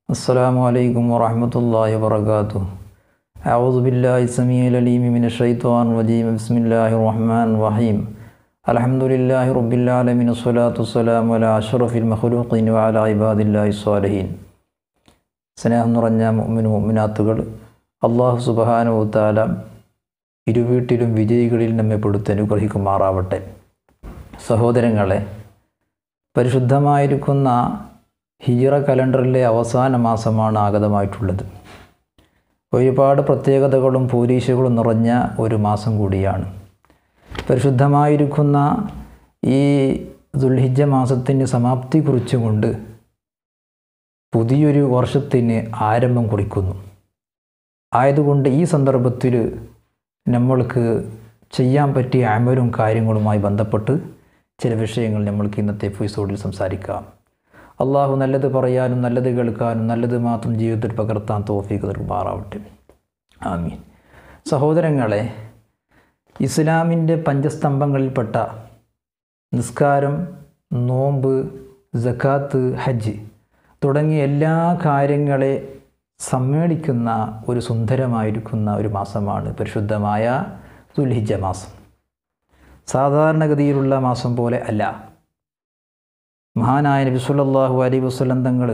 السلام عليكم ورحمة الله وبركاته أعوذ بالله السميع العليم من الشيطان الرجيم بسم الله الرحمن الرحيم الحمد لله رب العالمين الصلاة والسلام على أشرف المخلوقين وعلى عباد الله الصالحين സ്നേഹം നിറഞ്ഞ മുഅ്മിനു മുഅ്മിനാത്തുകൾ അള്ളാഹു സുബ്ഹാനഹു തആല ഇരുവീട്ടിലും വിജയികളിൽ നമ്മെ പെടുത്തി അനുഗ്രഹിക്കുമാറാവട്ടെ സഹോദരങ്ങളെ പരിശുദ്ധമായിരിക്കുന്ന ഹിജറ കലണ്ടറിലെ അവസാന മാസമാണ് ആഗതമായിട്ടുള്ളത് ഒരുപാട് പ്രത്യേകതകളും പോലീസുകളും നിറഞ്ഞ ഒരു മാസം കൂടിയാണ് പരിശുദ്ധമായിരിക്കുന്ന ഈ ദുൽഹിജ മാസത്തിൻ്റെ സമാപ്തി കുറിച്ചുകൊണ്ട് പുതിയൊരു വർഷത്തിന് ആരംഭം കുറിക്കുന്നു ആയതുകൊണ്ട് ഈ സന്ദർഭത്തിൽ നമ്മൾക്ക് ചെയ്യാൻ പറ്റിയ അമലും കാര്യങ്ങളുമായി ബന്ധപ്പെട്ട് ചില വിഷയങ്ങൾ നമ്മൾക്ക് ഇന്നത്തെ എപ്പിസോഡിൽ സംസാരിക്കാം അള്ളാഹു നല്ലത് പറയാനും നല്ലത് കേൾക്കാനും നല്ലത് മാത്രം ജീവിതത്തിൽ പകർത്താൻ തോഫീക്ക് നൽകുമാറാവട്ടെ ആമീൻ സഹോദരങ്ങളെ ഇസ്ലാമിൻ്റെ പഞ്ചസ്തംഭങ്ങളിൽപ്പെട്ട നിസ്കാരം നോമ്പ് ജക്കാത്ത് ഹജ്ജ് തുടങ്ങിയ എല്ലാ കാര്യങ്ങളെ സമ്മേളിക്കുന്ന ഒരു സുന്ദരമായിരിക്കുന്ന ഒരു മാസമാണ് പരിശുദ്ധമായ ദുൽഹിജ മാസം സാധാരണഗതിയിലുള്ള മാസം പോലെ അല്ല മഹാനായ നബി സല്ലല്ലാഹു അലൈഹി വസല്ലം തങ്ങൾ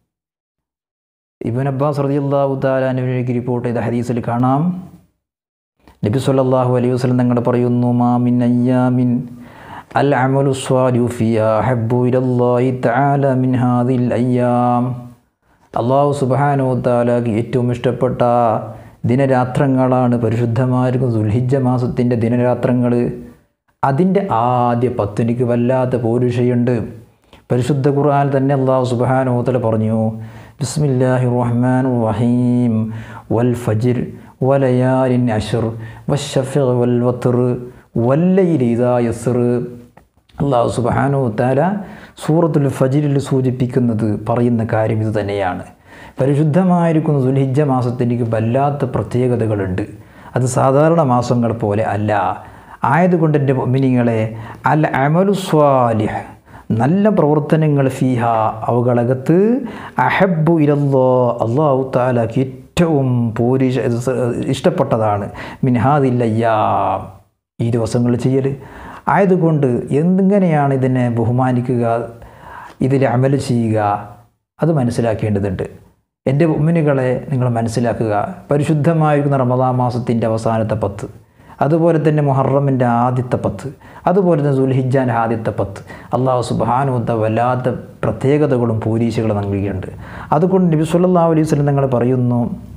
ഇബൻ അബ്ബാസ് റളിയല്ലാഹു താലാനുവിലേക്ക് റിപ്പോർട്ട് ചെയ്ത ഹദീസിൽ കാണാം നബി സല്ലല്ലാഹു അലൈഹി വസല്ലം തങ്ങൾ പറയുന്നു മാ മിൻ അയ്യാമിൻ അൽ അമലു സ്വാലിഹു ഫിഹാ ഹബ്ബു ഇലല്ലാഹി തആല മിൻ ഹാദിൽ അയ്യാം അള്ളാഹു സുബ്ഹാനഹു തആലക്ക് ഏറ്റവും ഇഷ്ടപ്പെട്ട ദിനരാത്രങ്ങളാണ് പരിശുദ്ധമായിരിക്കുന്ന ദുൽഹിജ്ജ മാസത്തിൻ്റെ ദിനരാത്രങ്ങൾ അതിൻ്റെ ആദ്യ പത്തിനിക്ക് വല്ലാത്ത പോരുഷയുണ്ട് പരിശുദ്ധ ഖുർആൻ തന്നെ അള്ളാഹു സുബ്ഹാനഹു തആല പറഞ്ഞു ബിസ്മില്ലാഹി റഹ്മാൻ റഹീം വൽ ഫജിർ വലയാലിൻ അഷർ വശഫ വൽ വത്ർ വല്ലയിൽ ഇതാ യസർ അള്ളാഹു സുബാനു താല സൂറത്തുൽ ഫജിലിൽ സൂചിപ്പിക്കുന്നത് പറയുന്ന കാര്യം ഇത് തന്നെയാണ് പരിശുദ്ധമായിരിക്കുന്ന ദുൽഹിജ്ജ മാസത്തിലേക്ക് വല്ലാത്ത പ്രത്യേകതകളുണ്ട് അത് സാധാരണ മാസങ്ങൾ പോലെ അല്ല ആയതുകൊണ്ട് എൻ്റെ മിനിങ്ങളെ അൽ അമലു സ്വാലിഹ് നല്ല പ്രവർത്തനങ്ങൾ ഫീഹ അവകളകത്ത് അഹബു ഇലല്ലോ അള്ളാഹു താലാക്ക് ഏറ്റവും പൂരിഷ ഇഷ്ടപ്പെട്ടതാണ് മിൻഹാദില്ലയ്യാ ഈ ദിവസങ്ങൾ ചെയ്യൽ ആയതുകൊണ്ട് എന്തിങ്ങനെയാണ് ഇതിനെ ബഹുമാനിക്കുക ഇതിൽ അമൽ ചെയ്യുക അത് മനസ്സിലാക്കേണ്ടതുണ്ട് എൻ്റെ ഉമ്മിനുകളെ നിങ്ങൾ മനസ്സിലാക്കുക പരിശുദ്ധമായിരിക്കുന്ന റമദാ മാസത്തിൻ്റെ അവസാനത്തെ പത്ത് അതുപോലെ തന്നെ മുഹറമിൻ്റെ ആദ്യത്തെ പത്ത് അതുപോലെ തന്നെ സുൽഹിജാൻ്റെ ആദ്യത്തെ പത്ത് അള്ളാഹു സുബാനുത്ത വല്ലാത്ത പ്രത്യേകതകളും പോലീസുകളും നൽകിയിട്ടുണ്ട് അതുകൊണ്ട് നബി സല്ലാ അലൈഹി സ്വലം നിങ്ങൾ പറയുന്നു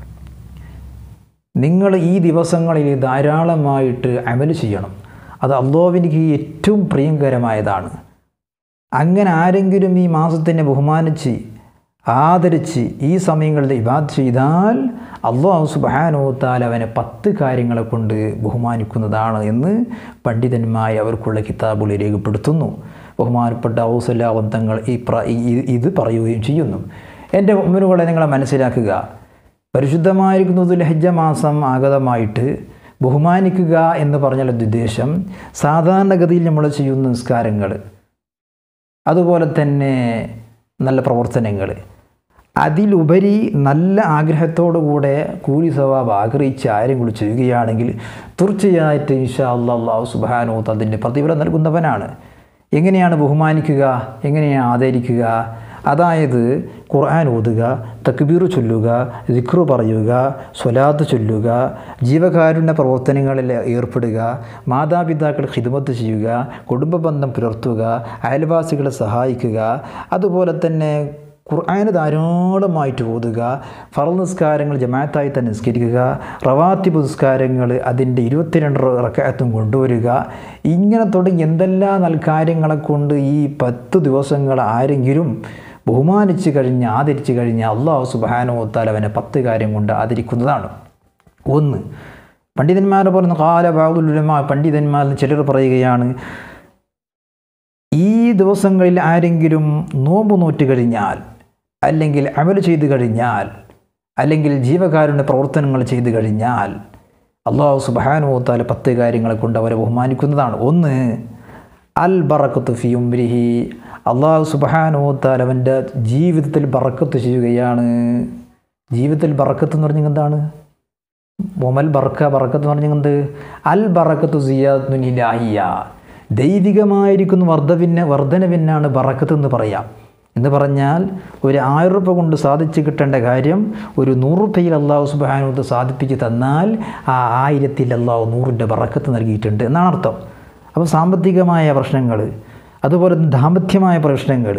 നിങ്ങൾ ഈ ദിവസങ്ങളിൽ ധാരാളമായിട്ട് അമൽ ചെയ്യണം അത് അള്ളാവിനിക്ക് ഏറ്റവും പ്രിയങ്കരമായതാണ് അങ്ങനെ ആരെങ്കിലും ഈ മാസത്തിനെ ബഹുമാനിച്ച് ആദരിച്ച് ഈ സമയങ്ങളിൽ ഇബാദ് ചെയ്താൽ അള്ളാഹു സുബാനോത്താൽ അവനെ പത്ത് കാര്യങ്ങളെ കൊണ്ട് ബഹുമാനിക്കുന്നതാണ് എന്ന് പണ്ഡിതന്മാർ അവർക്കുള്ള കിതാബുകളിൽ രേഖപ്പെടുത്തുന്നു ബഹുമാനപ്പെട്ട ഔസല്ലാവന്തങ്ങൾ ഈ പ്ര ഇത് പറയുകയും ചെയ്യുന്നു എൻ്റെ ഉമ്മനുകളെ നിങ്ങളെ മനസ്സിലാക്കുക പരിശുദ്ധമായിരിക്കുന്നത് ലഹജ മാസം ആഗതമായിട്ട് ബഹുമാനിക്കുക എന്ന് പറഞ്ഞാൽ ഉദ്ദേശം സാധാരണഗതിയിൽ നമ്മൾ ചെയ്യുന്ന നിസ്കാരങ്ങൾ അതുപോലെ തന്നെ നല്ല പ്രവർത്തനങ്ങൾ അതിലുപരി നല്ല ആഗ്രഹത്തോടു കൂടെ കൂലി സവാബ് ആഗ്രഹിച്ച് ആരെങ്കിലും ചെയ്യുകയാണെങ്കിൽ തീർച്ചയായിട്ടും ഇൻഷാ അല്ലാ അള്ളാഹു സുബാനോത്ത് അതിൻ്റെ പ്രതിഫലം നൽകുന്നവനാണ് എങ്ങനെയാണ് ബഹുമാനിക്കുക എങ്ങനെയാണ് ആദരിക്കുക അതായത് ഖുർആൻ ഓതുക തക്ബീർ ചൊല്ലുക ദിക്റു പറയുക സ്വലാത്ത് ചൊല്ലുക ജീവകാരുണ്യ പ്രവർത്തനങ്ങളിൽ ഏർപ്പെടുക മാതാപിതാക്കൾ ഹിദ്മത്ത് ചെയ്യുക കുടുംബ ബന്ധം പുലർത്തുക അയൽവാസികളെ സഹായിക്കുക അതുപോലെ തന്നെ ഖുർആന് ധാരാളമായിട്ട് ഓതുക ഫറ നിസ്കാരങ്ങൾ ജമാഅത്തായി തന്നെ നിസ്കരിക്കുക റവാത്തി പുസ്കാരങ്ങൾ അതിൻ്റെ ഇരുപത്തിരണ്ട് റക്കായത്തും കൊണ്ടുവരിക ഇങ്ങനെ തുടങ്ങി എന്തെല്ലാം നൽകാര്യങ്ങളെ കൊണ്ട് ഈ പത്ത് ദിവസങ്ങൾ ആരെങ്കിലും ബഹുമാനിച്ച് കഴിഞ്ഞ് ആദരിച്ച് കഴിഞ്ഞ് അള്ളാഹു സുബാനോത്താൽ അവനെ പത്ത് കാര്യം കൊണ്ട് ആദരിക്കുന്നതാണ് ഒന്ന് പണ്ഡിതന്മാരെ പറയുന്ന കാല ബാബുലുലമ പണ്ഡിതന്മാർ ചിലർ പറയുകയാണ് ഈ ദിവസങ്ങളിൽ ആരെങ്കിലും നോമ്പ് നോറ്റ് കഴിഞ്ഞാൽ അല്ലെങ്കിൽ അമൽ ചെയ്തു കഴിഞ്ഞാൽ അല്ലെങ്കിൽ ജീവകാരുണ്യ പ്രവർത്തനങ്ങൾ ചെയ്തു കഴിഞ്ഞാൽ അള്ളാഹു സുബാനുത്താല പത്ത് കാര്യങ്ങളെ കൊണ്ട് അവരെ ബഹുമാനിക്കുന്നതാണ് ഒന്ന് അൽ ബറക്കത്ത് ഫി ഉംരിഹി അള്ളാഹു സുബാനോത്താൽ അവൻ്റെ ജീവിതത്തിൽ ബറക്കത്ത് ചെയ്യുകയാണ് ജീവിതത്തിൽ ബറക്കത്ത് എന്ന് പറഞ്ഞാൽ എന്താണ് ഒമൽ ബർക്ക ബറക്കത്ത് എന്ന് പറഞ്ഞാൽ എന്ത് അൽ ബറക്കത്തു സിയാദുനിലാഹിയ ദൈവികമായിരിക്കുന്ന വർദ്ധവിന് വർധനവിനാണ് ബറക്കത്ത് എന്ന് പറയാം എന്ന് പറഞ്ഞാൽ ഒരു ആയിരം രൂപ കൊണ്ട് സാധിച്ചു കിട്ടേണ്ട കാര്യം ഒരു നൂറ് റുപ്യയിൽ അള്ളാഹു സുബാനുത്ത് സാധിപ്പിച്ച് തന്നാൽ ആ ആയിരത്തിൽ അള്ളാഹു നൂറിൻ്റെ ബറക്കത്ത് നൽകിയിട്ടുണ്ട് എന്നാണ് അർത്ഥം അപ്പോൾ സാമ്പത്തികമായ പ്രശ്നങ്ങൾ അതുപോലെ ദാമ്പത്യമായ പ്രശ്നങ്ങൾ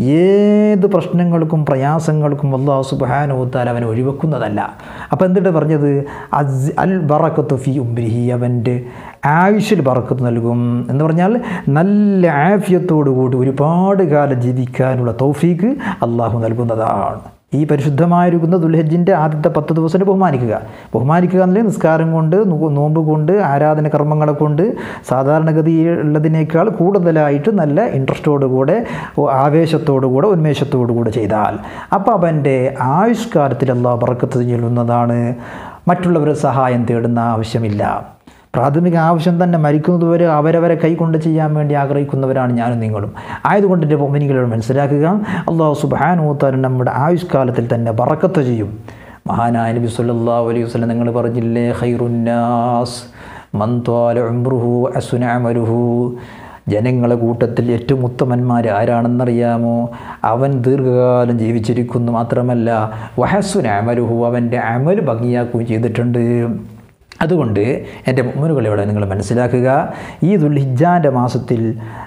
ഏത് പ്രശ്നങ്ങൾക്കും പ്രയാസങ്ങൾക്കും അള്ളാഹു സുബാനുത്താൽ അവനെ ഒഴിവെക്കുന്നതല്ല അപ്പോൾ എന്തിട്ട് പറഞ്ഞത് അസ് അൽ ബറക്കത്ത് ഫി ഉംബ്രിഹി അവൻ്റെ ആയുഷിൽ ബറക്കത്ത് നൽകും എന്ന് പറഞ്ഞാൽ നല്ല ആഫിയത്തോടു കൂടി ഒരുപാട് കാലം ജീവിക്കാനുള്ള തൗഫീക്ക് അള്ളാഹു നൽകുന്നതാണ് ഈ പരിശുദ്ധമായിരിക്കുന്ന ദുൽഹജ്ജിൻ്റെ ആദ്യത്തെ പത്ത് ദിവസം ബഹുമാനിക്കുക ബഹുമാനിക്കുക എന്നല്ലേ നിസ്കാരം കൊണ്ട് നോ- നോമ്പ് കൊണ്ട് ആരാധന കർമ്മങ്ങളെ കൊണ്ട് സാധാരണഗതിയിൽ ഉള്ളതിനേക്കാൾ കൂടുതലായിട്ട് നല്ല ഇൻട്രസ്റ്റോടുകൂടെ ആവേശത്തോടുകൂടെ ഉന്മേഷത്തോടുകൂടെ ചെയ്താൽ അപ്പോൾ അവൻ്റെ ആയുഷ്കാലത്തിൽ അള്ളാഹ് ബറക്കത്ത് ചെല്ലുന്നതാണ് മറ്റുള്ളവരുടെ സഹായം തേടുന്ന ആവശ്യമില്ല പ്രാഥമിക ആവശ്യം തന്നെ മരിക്കുന്നതുവരെ അവരവരെ കൈകൊണ്ട് ചെയ്യാൻ വേണ്ടി ആഗ്രഹിക്കുന്നവരാണ് ഞാനും നിങ്ങളും ആയതുകൊണ്ട് എൻ്റെ പൊമ്മനികളോട് മനസ്സിലാക്കുക അള്ളാഹു സുബാനൂത്താരൻ നമ്മുടെ ആയുഷ്കാലത്തിൽ തന്നെ ബറക്കത്ത് ചെയ്യും മഹാനായ നബി സല്ലല്ലാഹു അലൈഹി വസല്ലം നിങ്ങൾ പറഞ്ഞില്ലേ ഖൈറുന്നാസ് മൻ ത്വാല ഉംറുഹു അസുന അമലുഹു ജനങ്ങളെ കൂട്ടത്തിൽ ഏറ്റവും ഉത്തമന്മാർ ആരാണെന്നറിയാമോ അവൻ ദീർഘകാലം ജീവിച്ചിരിക്കുന്നു മാത്രമല്ല വഹസുന അമലുഹു അവൻ്റെ അമൽ ഭംഗിയാക്കുകയും ചെയ്തിട്ടുണ്ട് അതുകൊണ്ട് എൻ്റെ മുമ്മുകളെവിടെ നിങ്ങൾ മനസ്സിലാക്കുക ഈ ദുൽഹിജാൻ്റെ മാസത്തിൽ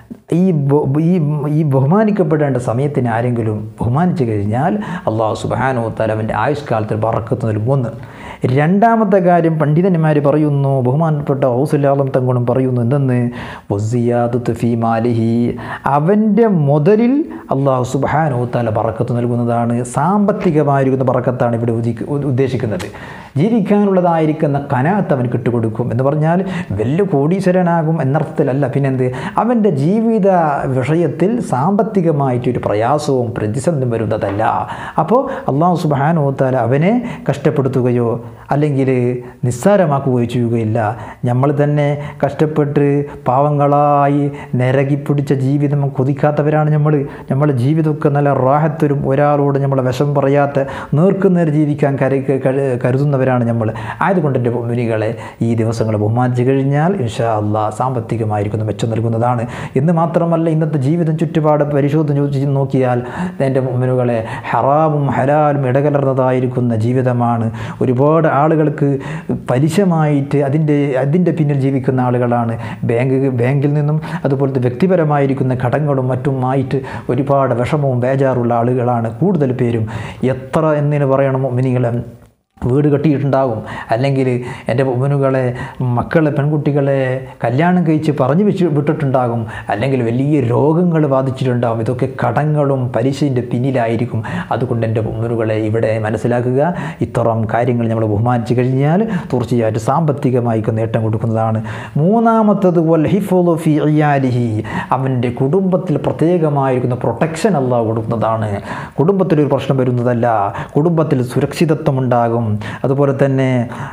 ഈ ബ- ഈ ഈ ബഹുമാനിക്കപ്പെടേണ്ട സമയത്തിന് ആരെങ്കിലും ബഹുമാനിച്ചു കഴിഞ്ഞാൽ അള്ളാഹു സുബാനോ തലവൻ്റെ ആയുഷ്കാലത്തിൽ പറക്കത്ത് നൽകുമെന്ന് രണ്ടാമത്തെ കാര്യം പണ്ഡിതന്മാർ പറയുന്നു ബഹുമാനപ്പെട്ട ഹൗസുല്ലാളം തങ്ങളും പറയുന്നു എന്തെന്ന് വസിയാദത്ത് ഫി മാലിഹി അവൻ്റെ മുതലിൽ അള്ളാഹു സുബാനോ തല പറക്കത്ത് നൽകുന്നതാണ് സാമ്പത്തികമായിരിക്കുന്ന പറക്കത്താണ് ഇവിടെ ഉദ്ദി- ഉദ്ദേശിക്കുന്നത് ജീവിക്കാനുള്ളതായിരിക്കുന്ന കനാത്ത് അവൻ കിട്ടുകൊടുക്കും എന്ന് പറഞ്ഞാൽ വലിയ കോടീശ്വരനാകും എന്നർത്ഥത്തിലല്ല പിന്നെന്ത് അവൻ്റെ ജീവിത വിഷയത്തിൽ സാമ്പത്തികമായിട്ടൊരു പ്രയാസവും പ്രതിസന്ധിയും വരുന്നതല്ല അപ്പോൾ അള്ളാഹു സുബാനോത്താല അവനെ കഷ്ടപ്പെടുത്തുകയോ അല്ലെങ്കിൽ നിസ്സാരമാക്കുകയോ ചെയ്യുകയില്ല നമ്മൾ തന്നെ കഷ്ടപ്പെട്ട് പാവങ്ങളായി നിരകിപ്പിടിച്ച ജീവിതം കൊതിക്കാത്തവരാണ് നമ്മൾ നമ്മളെ ജീവിതമൊക്കെ നല്ല റാഹത്തരും ഒരാളോട് നമ്മളെ വിഷം പറയാത്ത നേർക്കുനേർ ജീവിക്കാൻ കരു കരു- കരുതുന്നവരാണ് നമ്മൾ ആയതുകൊണ്ട് എൻ്റെ മുനികളെ ഈ ദിവസങ്ങൾ ബഹുമാനിച്ചു കഴിഞ്ഞാൽ ഇൻഷാ അള്ളാ സാമ്പത്തികമായിരിക്കുന്ന മെച്ചം നൽകുന്നതാണ് എന്ന് മാത്രമല്ല ഇന്നത്തെ ജീവിതം ചുറ്റുപാട് പരിശോധന നോക്കിയാൽ എൻ്റെ മുനുകളെ ഹറാമും ഹലാലും ഇടകലർന്നതായിരിക്കുന്ന ജീവിതമാണ് ഒരുപാട് ആളുകൾക്ക് പലിശമായിട്ട് അതിൻ്റെ അതിൻ്റെ പിന്നിൽ ജീവിക്കുന്ന ആളുകളാണ് ബാങ്ക് ബാങ്കിൽ നിന്നും അതുപോലത്തെ വ്യക്തിപരമായിരിക്കുന്ന കടങ്ങളും മറ്റുമായിട്ട് ഒരുപാട് വിഷമവും ബേജാറുള്ള ആളുകളാണ് കൂടുതൽ പേരും എത്ര എന്നിന് പറയണം മിനികളെ വീട് കെട്ടിയിട്ടുണ്ടാകും അല്ലെങ്കിൽ എൻ്റെ പൊമ്മനുകളെ മക്കളെ പെൺകുട്ടികളെ കല്യാണം കഴിച്ച് പറഞ്ഞു വെച്ച് വിട്ടിട്ടുണ്ടാകും അല്ലെങ്കിൽ വലിയ രോഗങ്ങൾ ബാധിച്ചിട്ടുണ്ടാകും ഇതൊക്കെ കടങ്ങളും പലിശൻ്റെ പിന്നിലായിരിക്കും അതുകൊണ്ട് എൻ്റെ പൊമ്മനുകളെ ഇവിടെ മനസ്സിലാക്കുക ഇത്തരം കാര്യങ്ങൾ നമ്മൾ ബഹുമാനിച്ചു കഴിഞ്ഞാൽ തീർച്ചയായിട്ടും സാമ്പത്തികമായിരിക്കും നേട്ടം കൊടുക്കുന്നതാണ് മൂന്നാമത്തത് വൽ ഹിഫുളു ഫി ഇയാലിഹി അവൻ്റെ കുടുംബത്തിൽ പ്രത്യേകമായിരിക്കുന്ന പ്രൊട്ടക്ഷൻ അല്ല കൊടുക്കുന്നതാണ് കുടുംബത്തിലൊരു പ്രശ്നം വരുന്നതല്ല കുടുംബത്തിൽ സുരക്ഷിതത്വം ഉണ്ടാകും അതുപോലെ തന്നെ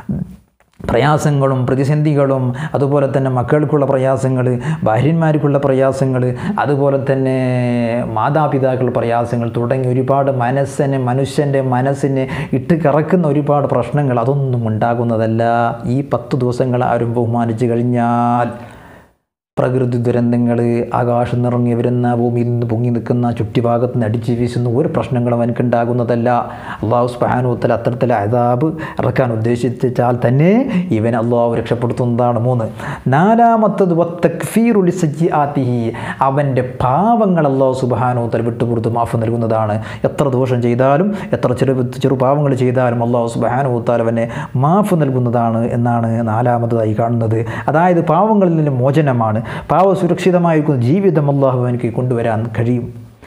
പ്രയാസങ്ങളും പ്രതിസന്ധികളും അതുപോലെ തന്നെ മക്കൾക്കുള്ള പ്രയാസങ്ങൾ ഭാര്യന്മാർക്കുള്ള പ്രയാസങ്ങൾ അതുപോലെ തന്നെ മാതാപിതാക്കളുടെ പ്രയാസങ്ങൾ തുടങ്ങി ഒരുപാട് മനസ്സിനെ മനുഷ്യൻ്റെ മനസ്സിനെ ഇട്ട് കറക്കുന്ന ഒരുപാട് പ്രശ്നങ്ങൾ അതൊന്നും ഉണ്ടാകുന്നതല്ല ഈ പത്ത് ദിവസങ്ങൾ ആരും ബഹുമാനിച്ചു കഴിഞ്ഞാൽ പ്രകൃതി ദുരന്തങ്ങൾ ആകാശം നിറങ്ങി വരുന്ന ഭൂമിയിൽ നിന്ന് പൊങ്ങി നിൽക്കുന്ന ചുറ്റുഭാഗത്ത് നിന്ന് അടിച്ചു വീശുന്ന ഒരു പ്രശ്നങ്ങളും അവനക്ക് ഉണ്ടാകുന്നതല്ല അള്ളാഹു സ്പഹാനുത്തല അത്തരത്തിലെ അതാബ് ഇറക്കാൻ ഉദ്ദേശിച്ചാൽ തന്നെ ഇവൻ അള്ളാഹു രക്ഷപ്പെടുത്തുന്നതാണ് മൂന്ന് നാലാമത്തത് വത്തക്ഫീറുലി സജ്ജി ആത്തിഹി അവൻ്റെ പാവങ്ങൾ അള്ളാഹു സുബാനുത്തല വിട്ടുപുറത്ത് മാഫ് നൽകുന്നതാണ് എത്ര ദോഷം ചെയ്താലും എത്ര ചെറു ചെറു പാവങ്ങൾ ചെയ്താലും അള്ളാഹു സുബാനുത്താൽ അവനെ മാഫ് നൽകുന്നതാണ് എന്നാണ് നാലാമതായി കാണുന്നത് അതായത് പാവങ്ങളിൽ നിന്ന് മോചനമാണ് പാവ സുരക്ഷിതമായിരിക്കുന്ന ജീവിതം അള്ളാഹു എനിക്ക് കൊണ്ടുവരാൻ കഴിയും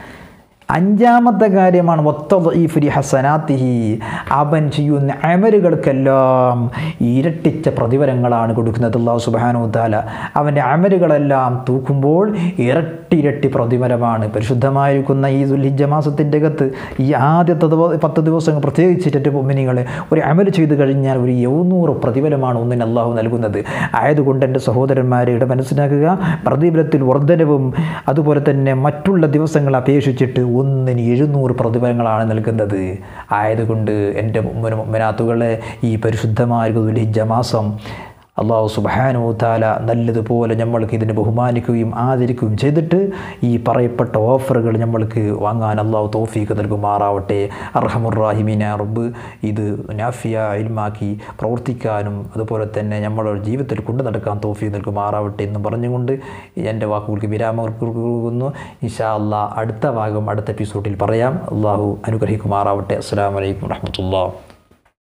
അഞ്ചാമത്തെ കാര്യമാണ് ഒത്തീഫുരി ഹസനാത്തിഹി അവൻ ചെയ്യുന്ന അമലുകൾക്കെല്ലാം ഇരട്ടിച്ച പ്രതിഫലങ്ങളാണ് കൊടുക്കുന്നത് അള്ളാഹു സുബാനു താല അവൻ്റെ അമലുകളെല്ലാം തൂക്കുമ്പോൾ ഇരട്ടി ഇരട്ടി ഇരട്ടി പ്രതിഫലമാണ് പരിശുദ്ധമായിരിക്കുന്ന ഈ ദുൽഹിജ മാസത്തിൻ്റെ അകത്ത് ഈ ആദ്യത്തെ ദിവ- പത്ത് ദിവസങ്ങൾ പ്രത്യേകിച്ചിട്ട് എൻ്റെ മുമ്മിനികളെ ഒരു അമൽ ചെയ്തു കഴിഞ്ഞാൽ ഒരു എഴുന്നൂറ് പ്രതിഫലമാണ് ഒന്നിന് അള്ളാഹു നൽകുന്നത് ആയതുകൊണ്ട് എൻ്റെ സഹോദരന്മാരെ ഇവിടെ മനസ്സിലാക്കുക പ്രതിഫലത്തിൽ വർധനവും അതുപോലെ തന്നെ മറ്റുള്ള ദിവസങ്ങൾ അപേക്ഷിച്ചിട്ട് ഒന്നിന് എഴുന്നൂറ് പ്രതിഫലങ്ങളാണ് നൽകുന്നത് ആയതുകൊണ്ട് എൻ്റെ മുമ്മനാത്തുകളെ ഈ പരിശുദ്ധമായ ദുൽഹിജ മാസം അള്ളാഹു സുബാനു താല നല്ലതുപോലെ നമ്മൾക്ക് ഇതിനെ ബഹുമാനിക്കുകയും ആദരിക്കുകയും ചെയ്തിട്ട് ഈ പറയപ്പെട്ട ഓഫറുകൾ നമ്മൾക്ക് വാങ്ങാൻ അള്ളാഹു തോഫീക്ക് നൽകുമാറാവട്ടെ അർഹമുറാഹിമീന റബ്ബ് ഇത് നാഫിയ ഇൽമാക്കി പ്രവർത്തിക്കാനും അതുപോലെ തന്നെ നമ്മളുടെ ജീവിതത്തിൽ കൊണ്ടു നടക്കാൻ തോഫീക്ക് നൽകുമാറാവട്ടെ എന്ന് പറഞ്ഞുകൊണ്ട് എൻ്റെ വാക്കുകൾക്ക് വിരാമം കൊടുക്കുന്നു ഇഷാ അള്ളാഹ് അടുത്ത ഭാഗം അടുത്ത എപ്പിസോഡിൽ പറയാം അള്ളാഹു അനുഗ്രഹിക്കുമാറാവട്ടെ അസ്സാം വലൈക്കും വറഹമത്തുള്ള